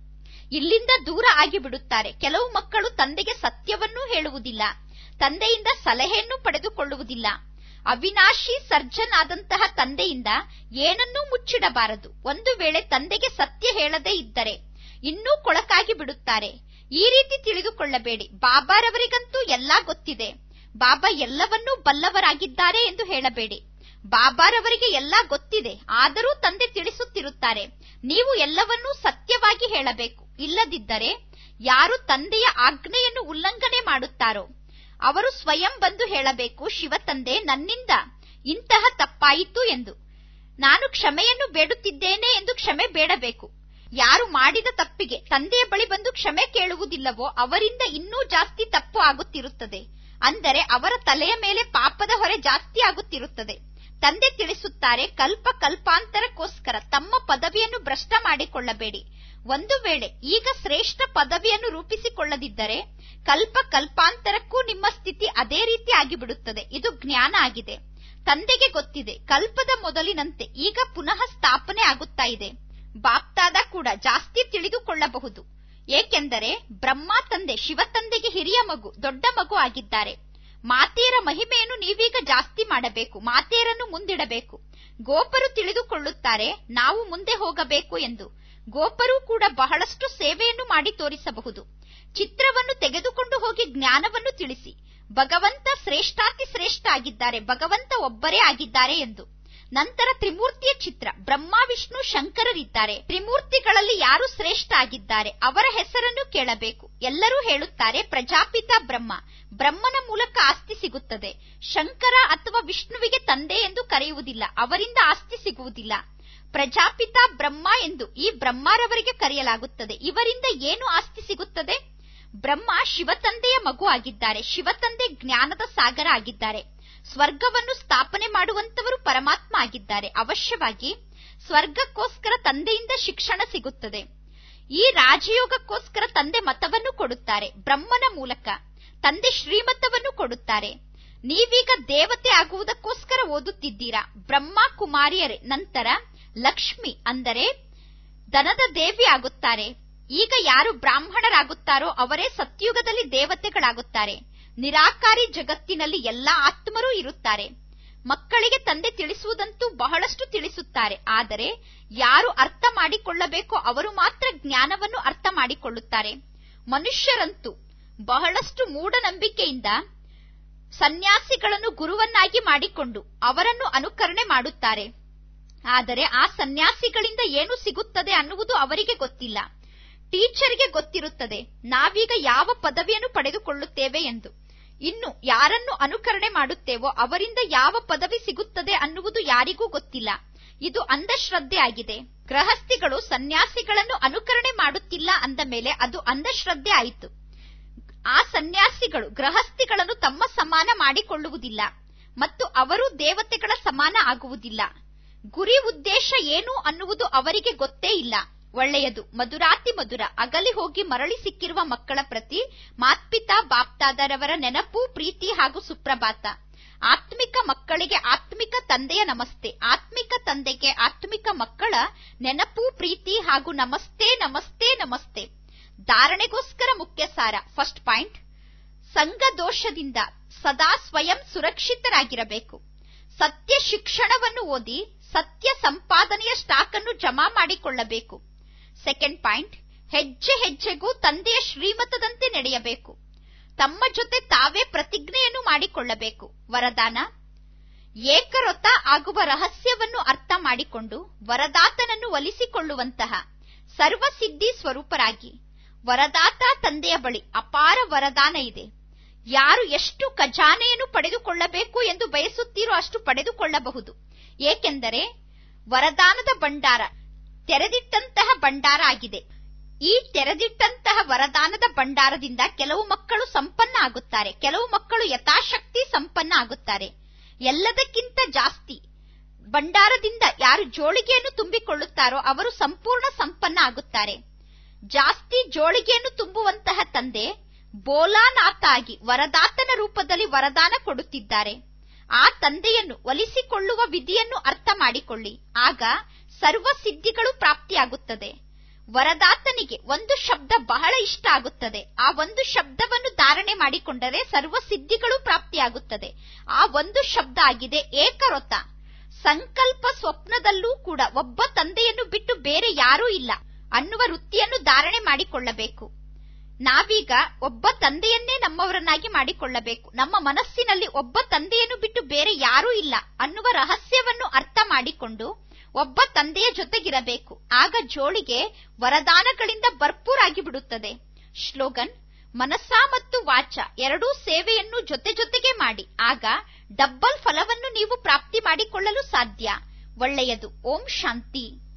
ಇಲ್ಲಿಂದ ದೂರ ಆಗಿಬಿಡುತ್ತಾರೆ ಕೆಲವು ಮಕ್ಕಳು ತಂದೆಗೆ ಸತ್ಯವನ್ನೂ ಹೇಳುವುದಿಲ್ಲ ತಂದೆಯಿಂದ ಸಲಹೆಯನ್ನು ಪಡೆದುಕೊಳ್ಳುವುದಿಲ್ಲ ಅವಿನಾಶಿ ಸರ್ಜನ್ ಆದಂತಹ ತಂದೆಯಿಂದ ಏನನ್ನೂ ಮುಚ್ಚಿಡಬಾರದು ಒಂದು ವೇಳೆ ತಂದೆಗೆ ಸತ್ಯ ಹೇಳದೇ ಇದ್ದರೆ ಇನ್ನೂ ಕೊಳಕಾಗಿ ಬಿಡುತ್ತಾರೆ ಈ ರೀತಿ ತಿಳಿದುಕೊಳ್ಳಬೇಡಿ ಬಾಬಾರವರಿಗಂತೂ ಎಲ್ಲಾ ಗೊತ್ತಿದೆ ಬಾಬಾ ಎಲ್ಲವನ್ನೂ ಬಲ್ಲವರಾಗಿದ್ದಾರೆ ಎಂದು ಹೇಳಬೇಡಿ ಬಾಬಾರವರಿಗೆ ಎಲ್ಲ ಗೊತ್ತಿದೆ ಆದರೂ ತಂದೆ ತಿಳಿಸುತ್ತಿರುತ್ತಾರೆ ನೀವು ಎಲ್ಲವನ್ನೂ ಸತ್ಯವಾಗಿ ಹೇಳಬೇಕು ಇಲ್ಲದಿದ್ದರೆ ಯಾರು ತಂದೆಯ ಆಜ್ಞೆಯನ್ನು ಉಲ್ಲಂಘನೆ ಮಾಡುತ್ತಾರೋ ಅವರು ಸ್ವಯಂ ಬಂದು ಹೇಳಬೇಕು ಶಿವತಂದೆ ನನ್ನಿಂದ ಇಂತಹ ತಪ್ಪಾಯಿತು ಎಂದು ನಾನು ಕ್ಷಮೆಯನ್ನು ಬೇಡುತ್ತಿದ್ದೇನೆ ಎಂದು ಕ್ಷಮೆ ಬೇಡಬೇಕು ಯಾರು ಮಾಡಿದ ತಪ್ಪಿಗೆ ತಂದೆಯ ಬಳಿ ಬಂದು ಕ್ಷಮೆ ಕೇಳುವುದಿಲ್ಲವೋ ಅವರಿಂದ ಇನ್ನೂ ಜಾಸ್ತಿ ತಪ್ಪು ಆಗುತ್ತಿರುತ್ತದೆ ಅಂದರೆ ಅವರ ತಲೆಯ ಮೇಲೆ ಪಾಪದ ಹೊರೆ ಜಾಸ್ತಿ ಆಗುತ್ತಿರುತ್ತದೆ ತಂದೆ ತಿಳಿಸುತ್ತಾರೆ ಕಲ್ಪ ಕಲ್ಪಾಂತರಕ್ಕೋಸ್ಕರ ತಮ್ಮ ಪದವಿಯನ್ನು ಭ್ರಷ್ಟ ಮಾಡಿಕೊಳ್ಳಬೇಡಿ ಒಂದು ವೇಳೆ ಈಗ ಶ್ರೇಷ್ಠ ಪದವಿಯನ್ನು ರೂಪಿಸಿಕೊಳ್ಳದಿದ್ದರೆ ಕಲ್ಪ ಕಲ್ಪಾಂತರಕ್ಕೂ ನಿಮ್ಮ ಸ್ಥಿತಿ ಅದೇ ರೀತಿ ಆಗಿಬಿಡುತ್ತದೆ ಇದು ಜ್ಞಾನ ಆಗಿದೆ ತಂದೆಗೆ ಗೊತ್ತಿದೆ ಕಲ್ಪದ ಮೊದಲಿನಂತೆ ಈಗ ಪುನಃ ಸ್ಥಾಪನೆ ಆಗುತ್ತಾ ಇದೆ ಬಾಪ್ತಾದ ಕೂಡ ಜಾಸ್ತಿ ತಿಳಿದುಕೊಳ್ಳಬಹುದು ಏಕೆಂದರೆ ಬ್ರಹ್ಮ ತಂದೆ ಶಿವತಂದೆಗೆ ಹಿರಿಯ ಮಗು ದೊಡ್ಡ ಮಗು ಆಗಿದ್ದಾರೆ ಮಾತೆಯರ ಮಹಿಮೆಯನ್ನು ನೀವೀಗ ಜಾಸ್ತಿ ಮಾಡಬೇಕು ಮಾತೆಯರನ್ನು ಮುಂದಿಡಬೇಕು ಗೋಪರು ತಿಳಿದುಕೊಳ್ಳುತ್ತಾರೆ ನಾವು ಮುಂದೆ ಹೋಗಬೇಕು ಎಂದು ಗೋಪರು ಕೂಡ ಬಹಳಷ್ಟು ಸೇವೆಯನ್ನು ಮಾಡಿ ತೋರಿಸಬಹುದು ಚಿತ್ರವನ್ನು ತೆಗೆದುಕೊಂಡು ಹೋಗಿ ಜ್ಞಾನವನ್ನು ತಿಳಿಸಿ ಭಗವಂತ ಶ್ರೇಷ್ಠಾತಿ ಶ್ರೇಷ್ಠ ಆಗಿದ್ದಾರೆ ಭಗವಂತ ಒಬ್ಬರೇ ಆಗಿದ್ದಾರೆ ಎಂದು ನಂತರ ತ್ರಿಮೂರ್ತಿಯ ಚಿತ್ರ ಬ್ರಹ್ಮ ವಿಷ್ಣು ಶಂಕರರಿದ್ದಾರೆ ತ್ರಿಮೂರ್ತಿಗಳಲ್ಲಿ ಯಾರು ಶ್ರೇಷ್ಠ ಆಗಿದ್ದಾರೆ ಅವರ ಹೆಸರನ್ನು ಕೇಳಬೇಕು ಎಲ್ಲರೂ ಹೇಳುತ್ತಾರೆ ಪ್ರಜಾಪಿತ ಬ್ರಹ್ಮ ಬ್ರಹ್ಮನ ಮೂಲಕ ಆಸ್ತಿ ಸಿಗುತ್ತದೆ ಶಂಕರ ಅಥವಾ ವಿಷ್ಣುವಿಗೆ ತಂದೆ ಎಂದು ಕರೆಯುವುದಿಲ್ಲ ಅವರಿಂದ ಆಸ್ತಿ ಸಿಗುವುದಿಲ್ಲ ಪ್ರಜಾಪಿತ ಬ್ರಹ್ಮ ಎಂದು ಈ ಬ್ರಹ್ಮರವರಿಗೆ ಕರೆಯಲಾಗುತ್ತದೆ ಇವರಿಂದ ಏನು ಆಸ್ತಿ ಸಿಗುತ್ತದೆ ಬ್ರಹ್ಮ ಶಿವತಂದೆಯ ಮಗು ಆಗಿದ್ದಾರೆ ಶಿವತಂದೆ ಜ್ಞಾನದ ಸಾಗರ ಆಗಿದ್ದಾರೆ ಸ್ವರ್ಗವನ್ನು ಸ್ಥಾಪನೆ ಮಾಡುವಂತವರು ಪರಮಾತ್ಮ ಆಗಿದ್ದಾರೆ ಅವಶ್ಯವಾಗಿ ಸ್ವರ್ಗಕ್ಕೋಸ್ಕರ ತಂದೆಯಿಂದ ಶಿಕ್ಷಣ ಸಿಗುತ್ತದೆ ಈ ರಾಜಯೋಗಕ್ಕೋಸ್ಕರ ತಂದೆ ಮತವನ್ನು ಕೊಡುತ್ತಾರೆ ಬ್ರಹ್ಮನ ಮೂಲಕ ತಂದೆ ಶ್ರೀಮತವನ್ನು ಕೊಡುತ್ತಾರೆ ನೀವೀಗ ದೇವತೆ ಆಗುವುದಕ್ಕೋಸ್ಕರ ಓದುತ್ತಿದ್ದೀರಾ ಬ್ರಹ್ಮ ಕುಮಾರಿಯರೇ ನಂತರ ಲಕ್ಷ್ಮಿ ಅಂದರೆ ದನದ ದೇವಿ ಆಗುತ್ತಾರೆ ಈಗ ಯಾರು ಬ್ರಾಹ್ಮಣರಾಗುತ್ತಾರೋ ಅವರೇ ಸತ್ಯುಗದಲ್ಲಿ ದೇವತೆಗಳಾಗುತ್ತಾರೆ ನಿರಾಕಾರಿ ಜಗತ್ತಿನಲ್ಲಿ ಎಲ್ಲಾ ಆತ್ಮರೂ ಇರುತ್ತಾರೆ ಮಕ್ಕಳಿಗೆ ತಂದೆ ತಿಳಿಸುವುದಂತೂ ಬಹಳಷ್ಟು ತಿಳಿಸುತ್ತಾರೆ ಆದರೆ ಯಾರು ಅರ್ಥ ಮಾಡಿಕೊಳ್ಳಬೇಕೋ ಅವರು ಮಾತ್ರ ಜ್ಞಾನವನ್ನು ಅರ್ಥ ಮಾಡಿಕೊಳ್ಳುತ್ತಾರೆ ಮನುಷ್ಯರಂತೂ ಬಹಳಷ್ಟು ಮೂಢನಂಬಿಕೆಯಿಂದ ಸನ್ಯಾಸಿಗಳನ್ನು ಗುರುವನ್ನಾಗಿ ಮಾಡಿಕೊಂಡು ಅವರನ್ನು ಅನುಕರಣೆ ಮಾಡುತ್ತಾರೆ ಆದರೆ ಆ ಸನ್ಯಾಸಿಗಳಿಂದ ಏನು ಸಿಗುತ್ತದೆ ಅನ್ನುವುದು ಅವರಿಗೆ ಗೊತ್ತಿಲ್ಲ ಟೀಚರ್ಗೆ ಗೊತ್ತಿರುತ್ತದೆ ನಾವೀಗ ಯಾವ ಪದವಿಯನ್ನು ಪಡೆದುಕೊಳ್ಳುತ್ತೇವೆ ಎಂದು ಇನ್ನು ಯಾರನ್ನು ಅನುಕರಣೆ ಮಾಡುತ್ತೇವೋ ಅವರಿಂದ ಯಾವ ಪದವಿ ಸಿಗುತ್ತದೆ ಅನ್ನುವುದು ಯಾರಿಗೂ ಗೊತ್ತಿಲ್ಲ ಇದು ಅಂಧಶ್ರದ್ಧೆ ಆಗಿದೆ ಗೃಹಸ್ಥಿಗಳು ಸನ್ಯಾಸಿಗಳನ್ನು ಅನುಕರಣೆ ಮಾಡುತ್ತಿಲ್ಲ ಅಂದ ಮೇಲೆ ಅದು ಅಂಧಶ್ರದ್ಧೆ ಆಯಿತು ಆ ಸನ್ಯಾಸಿಗಳು ಗೃಹಸ್ಥಿಗಳನ್ನು ತಮ್ಮ ಸಮಾನ ಮಾಡಿಕೊಳ್ಳುವುದಿಲ್ಲ ಮತ್ತು ಅವರು ದೇವತೆಗಳ ಸಮಾನ ಆಗುವುದಿಲ್ಲ ಗುರಿ ಉದ್ದೇಶ ಏನು ಅನ್ನುವುದು ಅವರಿಗೆ ಗೊತ್ತೇ ಇಲ್ಲ ಒಳ್ಳೆಯದು ಮಧುರಾತಿ ಮಧುರ ಅಗಲಿ ಹೋಗಿ ಮರಳಿ ಸಿಕ್ಕಿರುವ ಮಕ್ಕಳ ಪ್ರತಿ ಮಾತ್ಪಿತಾ ಬಾಪ್ತಾದರವರ ನೆನಪು ಪ್ರೀತಿ ಹಾಗೂ ಸುಪ್ರಭಾತ ಆತ್ಮಿಕ ಮಕ್ಕಳಿಗೆ ಆತ್ಮಿಕ ತಂದೆಯ ನಮಸ್ತೆ ಆತ್ಮಿಕ ತಂದೆಗೆ ಆತ್ಮಿಕ ಮಕ್ಕಳ ನೆನಪು ಪ್ರೀತಿ ಹಾಗೂ ನಮಸ್ತೆ ನಮಸ್ತೆ ನಮಸ್ತೆ ಧಾರಣೆಗೋಸ್ಕರ ಮುಖ್ಯ ಸಾರ ಫಸ್ಟ್ ಪಾಯಿಂಟ್ ಸಂಘ ದೋಷದಿಂದ ಸದಾ ಸ್ವಯಂ ಸುರಕ್ಷಿತರಾಗಿರಬೇಕು ಸತ್ಯ ಶಿಕ್ಷಣವನ್ನು ಓದಿ ಸತ್ಯ ಸಂಪಾದನೆಯ ಸ್ಟಾಕ್ ಅನ್ನು ಜಮಾ ಮಾಡಿಕೊಳ್ಳಬೇಕು ಸೆಕೆಂಡ್ ಪಾಯಿಂಟ್ ಹೆಜ್ಜೆ ಹೆಜ್ಜೆಗೂ ತಂದೆಯ ಶ್ರೀಮತದಂತೆ ನಡೆಯಬೇಕು ತಮ್ಮ ಜೊತೆ ತಾವೇ ಪ್ರತಿಜ್ಞೆಯನ್ನು ಮಾಡಿಕೊಳ್ಳಬೇಕು ವರದಾನ ಏಕರೊತ ಆಗುವ ರಹಸ್ಯವನ್ನು ಅರ್ಥ ಮಾಡಿಕೊಂಡು ವರದಾತನನ್ನು ಒಲಿಸಿಕೊಳ್ಳುವಂತಹ ಸರ್ವಸಿದ್ಧಿ ಸ್ವರೂಪರಾಗಿ ವರದಾತ ತಂದೆಯ ಬಳಿ ಅಪಾರ ವರದಾನ ಇದೆ ಯಾರು ಎಷ್ಟು ಖಜಾನೆಯನ್ನು ಪಡೆದುಕೊಳ್ಳಬೇಕು ಎಂದು ಬಯಸುತ್ತೀರೋ ಅಷ್ಟು ಪಡೆದುಕೊಳ್ಳಬಹುದು ಏಕೆಂದರೆ ವರದಾನದ ಭಂಡಾರ ತೆರೆದಿಟ್ಟಂತಹ ಭಂಡಾರ ಆಗಿದೆ ಈ ತೆರೆದಿಟ್ಟಂತಹ ವರದಾನದ ಭಂಡಾರದಿಂದ ಕೆಲವು ಮಕ್ಕಳು ಸಂಪನ್ನ ಆಗುತ್ತಾರೆ ಕೆಲವು ಮಕ್ಕಳು ಯಥಾಶಕ್ತಿ ಸಂಪನ್ನ ಆಗುತ್ತಾರೆ ಎಲ್ಲದಕ್ಕಿಂತ ಜಾಸ್ತಿ ಭಂಡಾರದಿಂದ ಯಾರು ಜೋಳಿಗೆಯನ್ನು ತುಂಬಿಕೊಳ್ಳುತ್ತಾರೋ ಅವರು ಸಂಪೂರ್ಣ ಸಂಪನ್ನ ಆಗುತ್ತಾರೆ ಜಾಸ್ತಿ ಜೋಳಿಗೆಯನ್ನು ತುಂಬುವಂತಹ ತಂದೆ ಬೋಲಾನಾಥ ಆಗಿ ವರದಾತನ ರೂಪದಲ್ಲಿ ವರದಾನ ಕೊಡುತ್ತಿದ್ದಾರೆ ಆ ತಂದೆಯನ್ನು ಒಲಿಸಿಕೊಳ್ಳುವ ವಿಧಿಯನ್ನು ಅರ್ಥ ಮಾಡಿಕೊಳ್ಳಿ ಆಗ ಸರ್ವ ಸಿದ್ಧಿಗಳು ಪ್ರಾಪ್ತಿಯಾಗುತ್ತದೆ ವರದಾತನಿಗೆ ಒಂದು ಶಬ್ದ ಬಹಳ ಇಷ್ಟ ಆಗುತ್ತದೆ ಆ ಒಂದು ಶಬ್ದವನ್ನು ಧಾರಣೆ ಮಾಡಿಕೊಂಡರೆ ಸರ್ವ ಸಿದ್ಧಿಗಳು ಪ್ರಾಪ್ತಿಯಾಗುತ್ತದೆ ಆ ಒಂದು ಶಬ್ದ ಆಗಿದೆ ಏಕರೊತ ಸಂಕಲ್ಪ ಸ್ವಪ್ನದಲ್ಲೂ ಕೂಡ ಒಬ್ಬ ತಂದೆಯನ್ನು ಬಿಟ್ಟು ಬೇರೆ ಯಾರೂ ಇಲ್ಲ ಅನ್ನುವ ವೃತ್ತಿಯನ್ನು ಧಾರಣೆ ಮಾಡಿಕೊಳ್ಳಬೇಕು ನಾವೀಗ ಒಬ್ಬ ತಂದೆಯನ್ನೇ ನಮ್ಮವರನ್ನಾಗಿ ಮಾಡಿಕೊಳ್ಳಬೇಕು ನಮ್ಮ ಮನಸ್ಸಿನಲ್ಲಿ ಒಬ್ಬ ತಂದೆಯನ್ನು ಬಿಟ್ಟು ಬೇರೆ ಯಾರೂ ಇಲ್ಲ ಅನ್ನುವ ರಹಸ್ಯವನ್ನು ಅರ್ಥ ಮಾಡಿಕೊಂಡು ಒಬ್ಬ ತಂದೆಯ ಜೊತೆಗಿರಬೇಕು ಆಗ ಜೋಳಿಗೆ ವರದಾನಗಳಿಂದ ಭರ್ಪೂರಾಗಿ ಬಿಡುತ್ತದೆ ಶ್ಲೋಗನ್ ಮನಸ್ಸ ಮತ್ತು ವಾಚ ಎರಡೂ ಸೇವೆಯನ್ನು ಜೊತೆ ಜೊತೆಗೆ ಮಾಡಿ ಆಗ ಡಬ್ಬಲ್ ಫಲವನ್ನು ನೀವು ಪ್ರಾಪ್ತಿ ಮಾಡಿಕೊಳ್ಳಲು ಸಾಧ್ಯ ಒಳ್ಳೆಯದು ಓಂ ಶಾಂತಿ